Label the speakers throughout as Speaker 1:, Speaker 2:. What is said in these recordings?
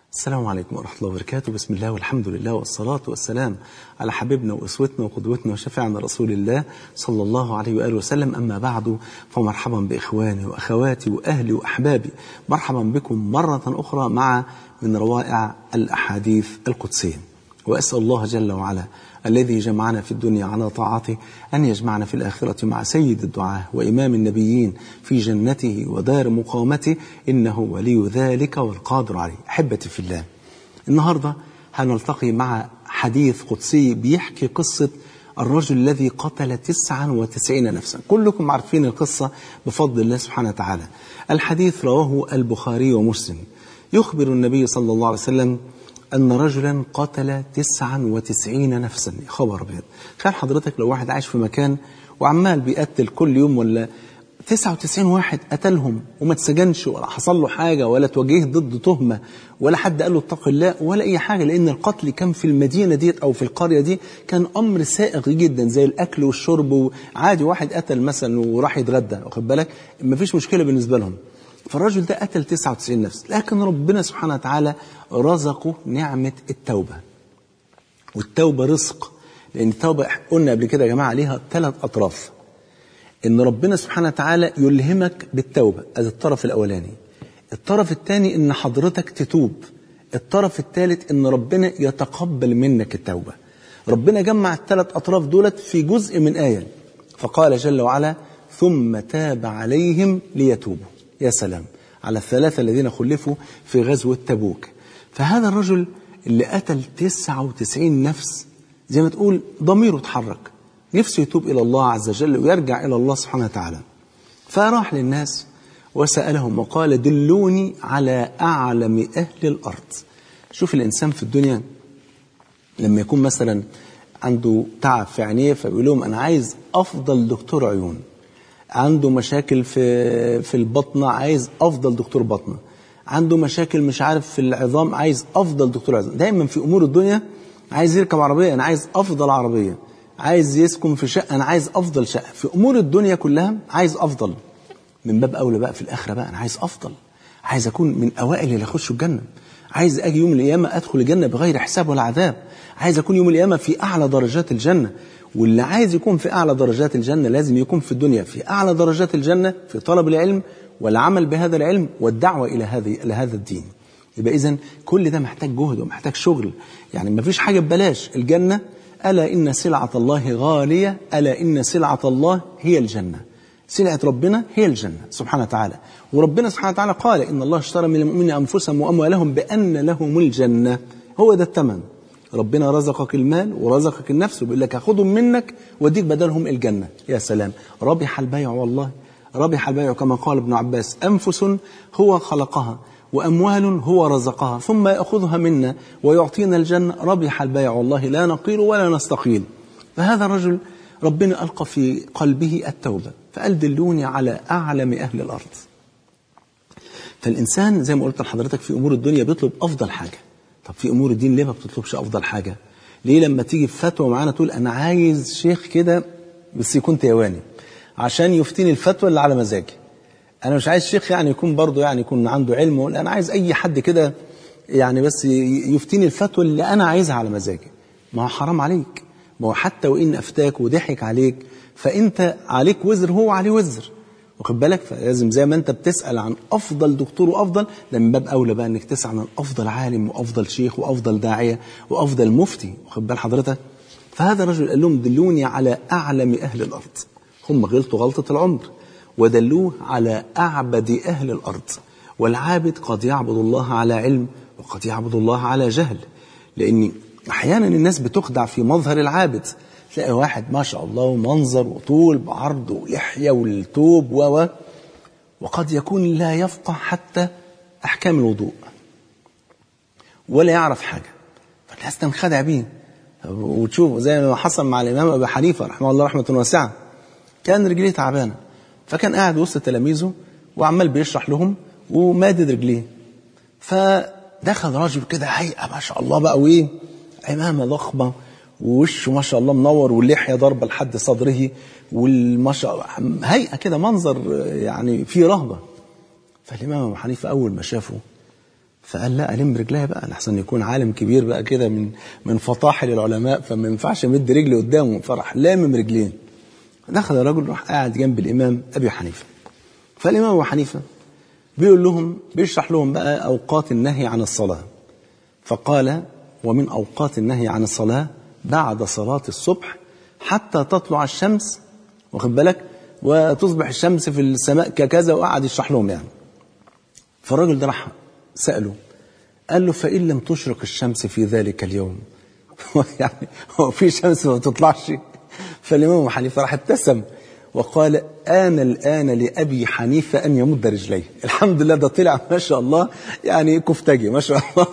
Speaker 1: السلام عليكم ورحمة الله وبركاته بسم الله والحمد لله والصلاة والسلام على حبيبنا وأسوتنا وقدوتنا وشفيعنا رسول الله صلى الله عليه وآله وسلم أما بعد فمرحبا بإخواني وأخواتي وأهلي وأحبابي مرحبا بكم مرة أخرى مع من روائع الأحاديث القدسية وأسأل الله جل وعلا الذي جمعنا في الدنيا على طاعته أن يجمعنا في الآخرة مع سيد الدعاة وإمام النبيين في جنته ودار مقامته إنه ولي ذلك والقادر عليه أحبتي في الله النهاردة هنلتقي مع حديث قدسي بيحكي قصة الرجل الذي قتل 99 نفسا كلكم عارفين القصة بفضل الله سبحانه وتعالى الحديث رواه البخاري ومسلم يخبر النبي صلى الله عليه وسلم أن رجلا قتل 99 نفسا خبر أبيض خير حضرتك لو واحد عايش في مكان وعمال بيقتل كل يوم ولا 99 واحد قتلهم وما اتسجنش ولا حصل له حاجة ولا توجه ضد تهمة ولا حد قال له اتق الله ولا أي حاجة لأن القتل كان في المدينة ديت أو في القرية دي كان أمر سائغ جدا زي الأكل والشرب وعادي واحد قتل مثلا وراح يتغدى واخد بالك مفيش مشكلة بالنسبة لهم فالرجل ده قتل 99 نفس لكن ربنا سبحانه وتعالى رزقه نعمة التوبة والتوبة رزق لأن التوبة قلنا قبل كده يا جماعة ليها ثلاث أطراف إن ربنا سبحانه وتعالى يلهمك بالتوبة هذا الطرف الأولاني الطرف الثاني إن حضرتك تتوب الطرف الثالث إن ربنا يتقبل منك التوبة ربنا جمع الثلاث أطراف دولت في جزء من آية فقال جل وعلا ثم تاب عليهم ليتوبوا يا سلام على الثلاثة الذين خلفوا في غزوة تبوك فهذا الرجل اللي قتل 99 نفس زي ما تقول ضميره اتحرك نفسه يتوب إلى الله عز وجل ويرجع إلى الله سبحانه وتعالى فراح للناس وسألهم وقال دلوني على أعلم أهل الأرض شوف الإنسان في الدنيا لما يكون مثلا عنده تعب في عينيه فبيقول لهم أنا عايز أفضل دكتور عيون عنده مشاكل في في البطنه عايز افضل دكتور بطنه عنده مشاكل مش عارف في العظام عايز افضل دكتور عظام دايما في امور الدنيا عايز يركب عربيه انا عايز افضل عربيه عايز يسكن في شقه انا عايز افضل شقه في امور الدنيا كلها عايز افضل من باب اولى بقى في الاخره بقى انا عايز افضل عايز اكون من اوائل اللي يخشوا الجنه عايز اجي يوم القيامه ادخل الجنه بغير حساب ولا عذاب عايز اكون يوم القيامه في اعلى درجات الجنه واللي عايز يكون في أعلى درجات الجنة لازم يكون في الدنيا في أعلى درجات الجنة في طلب العلم والعمل بهذا العلم والدعوة إلى هذه إلى هذا الدين يبقى إذا كل ده محتاج جهد ومحتاج شغل يعني ما فيش حاجة ببلاش الجنة ألا إن سلعة الله غالية ألا إن سلعة الله هي الجنة سلعة ربنا هي الجنة سبحانه وتعالى وربنا سبحانه وتعالى قال إن الله اشترى من المؤمنين أنفسهم وأموالهم بأن لهم الجنة هو ده الثمن ربنا رزقك المال ورزقك النفس وبيقول لك هاخدهم منك واديك بدلهم الجنة يا سلام ربح البيع والله ربح البيع كما قال ابن عباس أنفس هو خلقها وأموال هو رزقها ثم يأخذها منا ويعطينا الجنة ربح البيع والله لا نقيل ولا نستقيل فهذا الرجل ربنا ألقى في قلبه التوبة فقال دلوني على أعلم أهل الأرض فالإنسان زي ما قلت لحضرتك في أمور الدنيا بيطلب أفضل حاجة طب في امور الدين ليه ما بتطلبش افضل حاجه ليه لما تيجي في فتوى معانا تقول انا عايز شيخ كده بس يكون تيواني عشان يفتيني الفتوى اللي على مزاجي انا مش عايز شيخ يعني يكون برضه يعني يكون عنده علم انا عايز اي حد كده يعني بس يفتيني الفتوى اللي انا عايزها على مزاجي ما هو حرام عليك ما هو حتى وان افتاك وضحك عليك فانت عليك وزر هو عليه وزر واخد بالك فلازم زي ما انت بتسال عن افضل دكتور وافضل ده من باب اولى بقى انك تسال عن افضل عالم وافضل شيخ وافضل داعيه وافضل مفتي واخد بال حضرتك فهذا الرجل قال لهم دلوني على اعلم اهل الارض هم غلطوا غلطه العمر ودلوه على اعبد اهل الارض والعابد قد يعبد الله على علم وقد يعبد الله على جهل لان احيانا الناس بتخدع في مظهر العابد تلاقي واحد ما شاء الله منظر وطول بعرض ولحية والتوب و وقد يكون لا يفقه حتى أحكام الوضوء ولا يعرف حاجة فالناس تنخدع بيه وتشوف زي ما حصل مع الإمام أبي حنيفة رحمه الله رحمة واسعة كان رجليه تعبانة فكان قاعد وسط تلاميذه وعمال بيشرح لهم ومادد رجليه فدخل راجل كده هيئة ما شاء الله بقى وإيه عمامة ضخمة ووشه ما شاء الله منور واللحيه ضاربه لحد صدره والما شاء الله هيئه كده منظر يعني فيه رهبه فالامام ابو حنيفه اول ما شافه فقال لا ألم رجليها بقى لحسن يكون عالم كبير بقى كده من من فطاحل العلماء فما ينفعش امد رجلي قدامه فراح لامم رجلين دخل الرجل راح قاعد جنب الإمام أبي حنيفة فالإمام أبو حنيفة بيقول لهم بيشرح لهم بقى أوقات النهي عن الصلاة فقال ومن أوقات النهي عن الصلاة بعد صلاة الصبح حتى تطلع الشمس واخد بالك وتصبح الشمس في السماء ككذا وقعد يشرح لهم يعني فالراجل ده راح سأله قال له فإن لم تشرق الشمس في ذلك اليوم يعني هو في شمس ما تطلعش فالإمام أبو حنيفة راح ابتسم وقال آن الآن لأبي حنيفة أن يمد رجليه الحمد لله ده طلع ما شاء الله يعني كفتجي ما شاء الله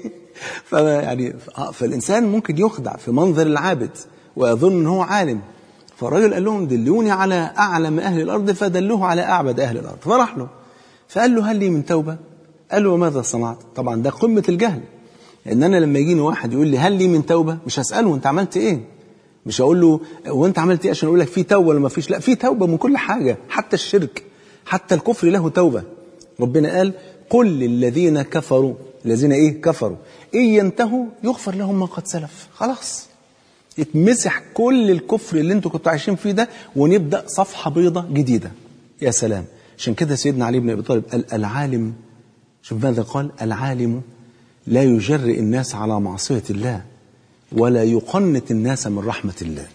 Speaker 1: فيعني فالإنسان ممكن يخدع في منظر العابد ويظن أنه هو عالم فالراجل قال لهم دلوني على أعلم أهل الأرض فدلوه على أعبد أهل الأرض فراح له فقال له هل لي من توبة قال له وماذا صنعت طبعا ده قمة الجهل لأن أنا لما يجيني واحد يقول لي هل لي من توبة مش هسأله أنت عملت إيه مش هقول له هو أنت عملت إيه عشان أقول لك في توبة ولا ما فيش لا في توبة من كل حاجة حتى الشرك حتى الكفر له توبة ربنا قال قل للذين كفروا الذين إيه كفروا إن ينتهوا يغفر لهم ما قد سلف خلاص يتمسح كل الكفر اللي انتوا كنتوا عايشين فيه ده ونبدأ صفحة بيضة جديدة يا سلام عشان كده سيدنا علي بن أبي طالب قال العالم شوف ماذا قال العالم لا يجرئ الناس على معصية الله ولا يقنط الناس من رحمة الله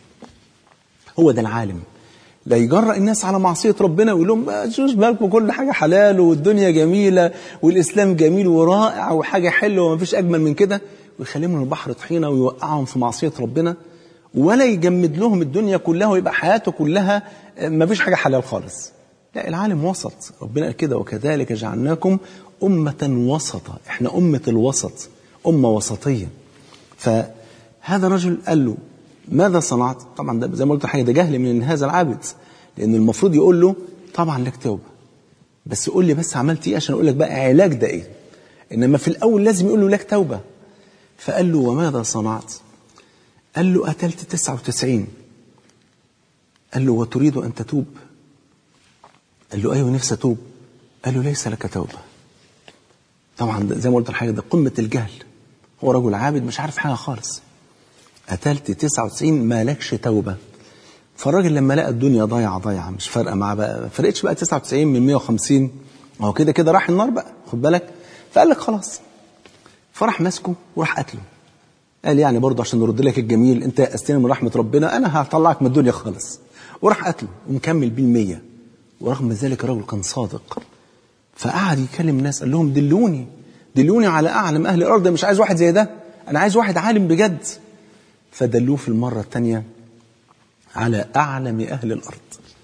Speaker 1: هو ده العالم لا يجرأ الناس على معصية ربنا ويقول لهم شوش بالكم كل حاجة حلال والدنيا جميلة والإسلام جميل ورائع وحاجة حلوة وما فيش أجمل من كده ويخليهم من البحر طحينة ويوقعهم في معصية ربنا ولا يجمد لهم الدنيا كلها ويبقى حياته كلها ما فيش حاجة حلال خالص لا العالم وسط ربنا قال كده وكذلك جعلناكم أمة وسطا احنا أمة الوسط أمة وسطية فهذا رجل قال له ماذا صنعت طبعا ده زي ما قلت حاجة ده جهل من هذا العابد لأن المفروض يقول له طبعا لك توبة بس قول لي بس عملت ايه عشان اقول لك بقى علاج ده ايه انما في الاول لازم يقول له لك توبه فقال له وماذا صنعت قال له قتلت 99 قال له وتريد ان تتوب قال له ايوه نفسي اتوب قال له ليس لك توبه طبعا زي ما قلت الحاجه ده قمه الجهل هو رجل عابد مش عارف حاجه خالص قتلت 99 ما لكش توبه فالراجل لما لقى الدنيا ضايعه ضايعه مش فارقه معاه بقى ما فرقتش بقى 99 من 150 هو كده كده راح النار بقى خد بالك فقال لك خلاص فراح ماسكه وراح قتله قال يعني برضه عشان نرد لك الجميل انت يأستني من رحمه ربنا انا هطلعك من الدنيا خالص وراح قتله ومكمل بيه المية ورغم ذلك الرجل كان صادق فقعد يكلم الناس قال لهم دلوني دلوني على اعلم اهل الارض مش عايز واحد زي ده انا عايز واحد عالم بجد فدلوه في المره الثانيه على أعلم أهل الأرض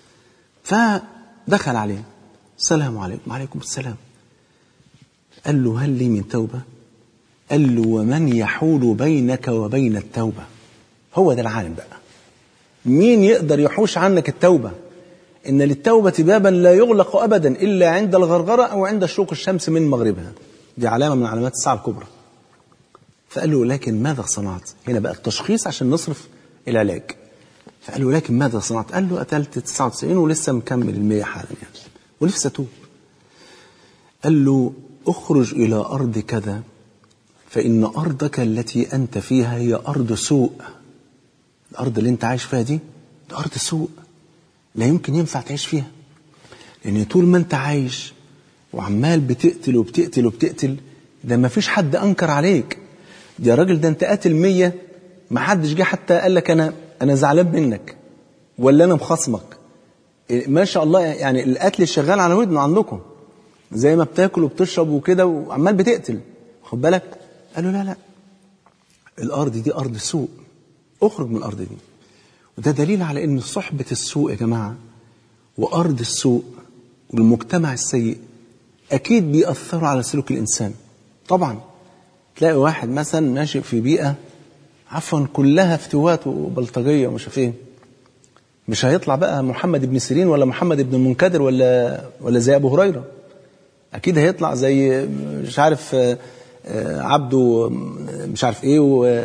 Speaker 1: فدخل عليه السلام عليكم وعليكم السلام قال له هل لي من توبة قال له ومن يحول بينك وبين التوبة هو ده العالم بقى مين يقدر يحوش عنك التوبة إن للتوبة بابا لا يغلق أبدا إلا عند الغرغرة أو عند شروق الشمس من مغربها دي علامة من علامات الساعة الكبرى فقال له لكن ماذا صنعت هنا بقى التشخيص عشان نصرف العلاج فقال له لكن ماذا صنعت قال له قتلت 99 ولسه مكمل المية حالا يعني ونفسي اتوب قال له اخرج إلى أرض كذا فإن أرضك التي أنت فيها هي أرض سوء الأرض اللي أنت عايش فيها دي ده أرض سوء لا يمكن ينفع تعيش فيها لأن طول ما أنت عايش وعمال بتقتل وبتقتل وبتقتل ده ما فيش حد أنكر عليك يا راجل ده أنت قاتل مية ما حدش جه حتى قال لك أنا أنا زعلان منك ولا أنا مخصمك ما شاء الله يعني القتل شغال على ودنه عندكم زي ما بتاكل وبتشرب وكده وعمال بتقتل خد بالك قالوا لا لا الأرض دي أرض سوء اخرج من الأرض دي وده دليل على أن صحبة السوء يا جماعة وأرض السوء والمجتمع السيء أكيد بيأثروا على سلوك الإنسان طبعا تلاقي واحد مثلا ناشئ في بيئة عفوا كلها افتوات وبلطجية ومش عارف ايه مش هيطلع بقى محمد بن سيرين ولا محمد بن المنكدر ولا ولا زي ابو هريره اكيد هيطلع زي مش عارف عبده مش عارف ايه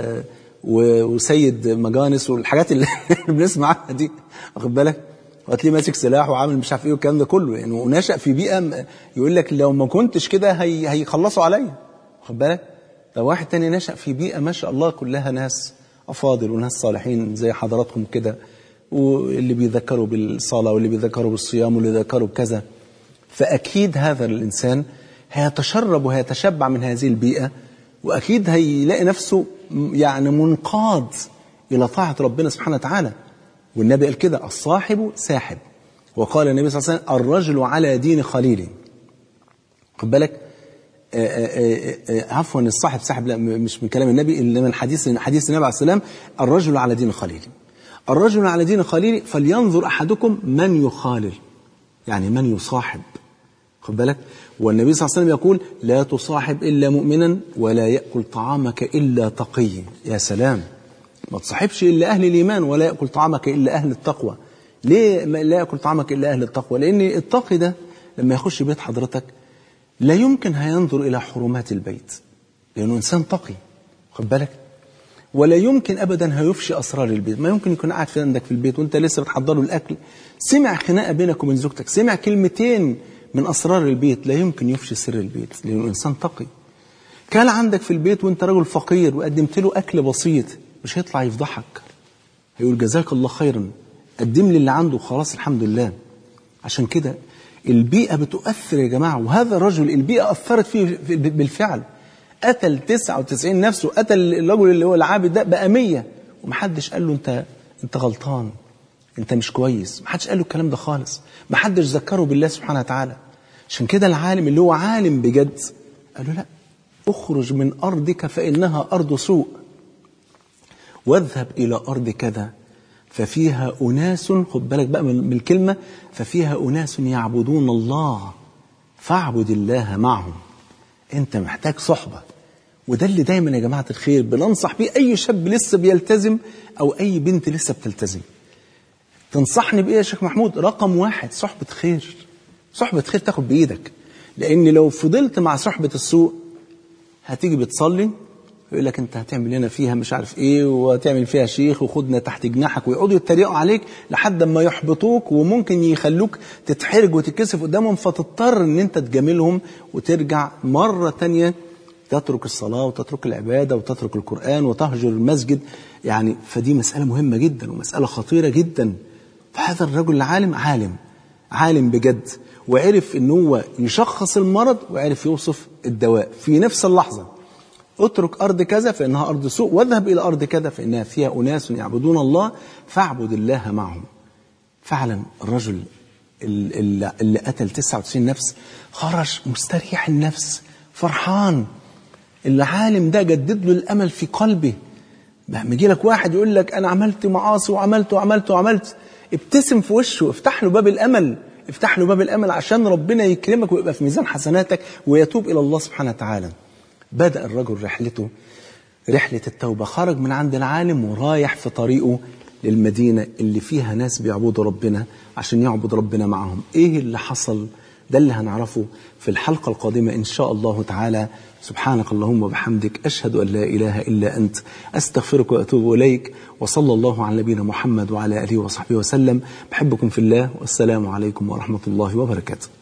Speaker 1: وسيد مجانس والحاجات اللي بنسمع عنها دي واخد بالك وهتلاقيه ماسك سلاح وعامل مش عارف ايه والكلام ده كله يعني ونشأ في بيئه يقول لك لو ما كنتش كده هي هيخلصوا عليا خد بالك ده واحد تاني نشأ في بيئة ما شاء الله كلها ناس أفاضل وناس صالحين زي حضراتكم كده واللي بيذكروا بالصلاة واللي بيذكروا بالصيام واللي بيذكروا بكذا فأكيد هذا الإنسان هيتشرب وهيتشبع من هذه البيئة وأكيد هيلاقي نفسه يعني منقاد إلى طاعة ربنا سبحانه وتعالى والنبي قال كده الصاحب ساحب وقال النبي صلى الله عليه وسلم الرجل على دين خليله خد بالك آآ آآ آآ عفوا الصاحب ساحب لا مش من كلام النبي إلا من حديث حديث النبي عليه السلام الرجل على دين خليله الرجل على دين خليله فلينظر أحدكم من يخالل يعني من يصاحب خد بالك والنبي صلى الله عليه وسلم يقول لا تصاحب إلا مؤمنا ولا يأكل طعامك إلا تقي يا سلام ما تصاحبش إلا أهل الإيمان ولا يأكل طعامك إلا أهل التقوى ليه لا يأكل طعامك إلا أهل التقوى لأن التقي ده لما يخش بيت حضرتك لا يمكن هينظر إلى حرمات البيت لأنه إنسان تقي خد بالك ولا يمكن ابدا هيفشي اسرار البيت ما يمكن يكون قاعد في عندك في البيت وانت لسه بتحضر له الاكل سمع خناقه بينك وبين زوجتك سمع كلمتين من اسرار البيت لا يمكن يفشي سر البيت لانه انسان تقي كان عندك في البيت وانت رجل فقير وقدمت له اكل بسيط مش هيطلع يفضحك هيقول جزاك الله خيرا قدم لي اللي عنده خلاص الحمد لله عشان كده البيئة بتؤثر يا جماعة وهذا الرجل البيئة أثرت فيه بالفعل قتل 99 نفسه قتل الرجل اللي هو العابد ده بقى 100 ومحدش قال له انت انت غلطان انت مش كويس محدش قال له الكلام ده خالص محدش ذكره بالله سبحانه وتعالى عشان كده العالم اللي هو عالم بجد قال له لا اخرج من ارضك فانها ارض سوء واذهب الى ارض كذا ففيها اناس خد بالك بقى من الكلمه ففيها اناس يعبدون الله فاعبد الله معهم انت محتاج صحبه وده اللي دايما يا جماعه الخير بننصح بيه اي شاب لسه بيلتزم او اي بنت لسه بتلتزم تنصحني بايه يا شيخ محمود رقم واحد صحبه خير صحبه خير تاخد بايدك لان لو فضلت مع صحبه السوء هتيجي بتصلي يقول لك انت هتعمل لنا فيها مش عارف ايه وتعمل فيها شيخ وخدنا تحت جناحك ويقعدوا يتريقوا عليك لحد ما يحبطوك وممكن يخلوك تتحرج وتتكسف قدامهم فتضطر ان انت تجاملهم وترجع مرة تانية تترك الصلاة وتترك العبادة وتترك القرآن وتهجر المسجد يعني فدي مسألة مهمة جدا ومسألة خطيرة جدا فهذا الرجل العالم عالم عالم بجد وعرف ان هو يشخص المرض وعرف يوصف الدواء في نفس اللحظة اترك أرض كذا فإنها أرض سوء واذهب إلى أرض كذا فإنها فيها أناس يعبدون الله فاعبد الله معهم فعلا الرجل اللي, اللي قتل 99 نفس خرج مستريح النفس فرحان العالم ده جدد له الأمل في قلبه لما يجي لك واحد يقول لك أنا عملت معاصي وعملت وعملت وعملت ابتسم في وشه افتح له باب الأمل افتح له باب الأمل عشان ربنا يكرمك ويبقى في ميزان حسناتك ويتوب إلى الله سبحانه وتعالى بدأ الرجل رحلته رحلة التوبة خرج من عند العالم ورايح في طريقه للمدينة اللي فيها ناس بيعبدوا ربنا عشان يعبد ربنا معهم ايه اللي حصل ده اللي هنعرفه في الحلقة القادمة إن شاء الله تعالى سبحانك اللهم وبحمدك أشهد أن لا إله إلا أنت أستغفرك وأتوب إليك وصلى الله على نبينا محمد وعلى آله وصحبه وسلم بحبكم في الله والسلام عليكم ورحمة الله وبركاته